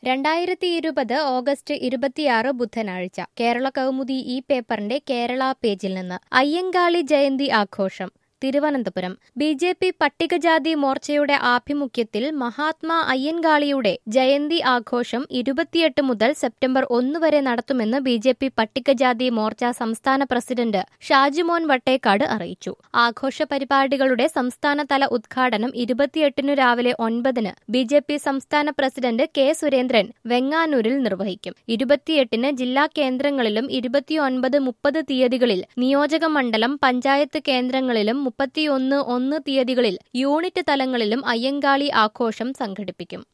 രണ്ടായിരത്തി ഇരുപത് ഓഗസ്റ്റ് ഇരുപത്തിയാറ് ബുധനാഴ്ച കേരള കൗമുദി ഈ പേപ്പറിന്റെ കേരള പേജിൽ നിന്ന് അയ്യങ്കാളി ജയന്തി ആഘോഷം തിരുവനന്തപുരം ബി ജെ പി പട്ടികജാതി മോർച്ചയുടെ ആഭിമുഖ്യത്തിൽ മഹാത്മാ അയ്യൻകാളിയുടെ ജയന്തി ആഘോഷം ഇരുപത്തിയെട്ട് മുതൽ സെപ്റ്റംബർ ഒന്ന് വരെ നടത്തുമെന്ന് ബി ജെ പി പട്ടികജാതി മോർച്ച സംസ്ഥാന പ്രസിഡന്റ് ഷാജിമോൻ വട്ടേക്കാട് അറിയിച്ചു ആഘോഷ പരിപാടികളുടെ സംസ്ഥാനതല ഉദ്ഘാടനം ഇരുപത്തിയെട്ടിനു രാവിലെ ഒൻപതിന് ബി ജെ പി സംസ്ഥാന പ്രസിഡന്റ് കെ സുരേന്ദ്രൻ വെങ്ങാനൂരിൽ നിർവഹിക്കും ഇരുപത്തിയെട്ടിന് ജില്ലാ കേന്ദ്രങ്ങളിലും ഇരുപത്തിയൊൻപത് മുപ്പത് തീയതികളിൽ നിയോജക മണ്ഡലം പഞ്ചായത്ത് കേന്ദ്രങ്ങളിലും മുപ്പത്തിയൊന്ന് ഒന്ന് തീയതികളിൽ യൂണിറ്റ് തലങ്ങളിലും അയ്യങ്കാളി ആഘോഷം സംഘടിപ്പിക്കും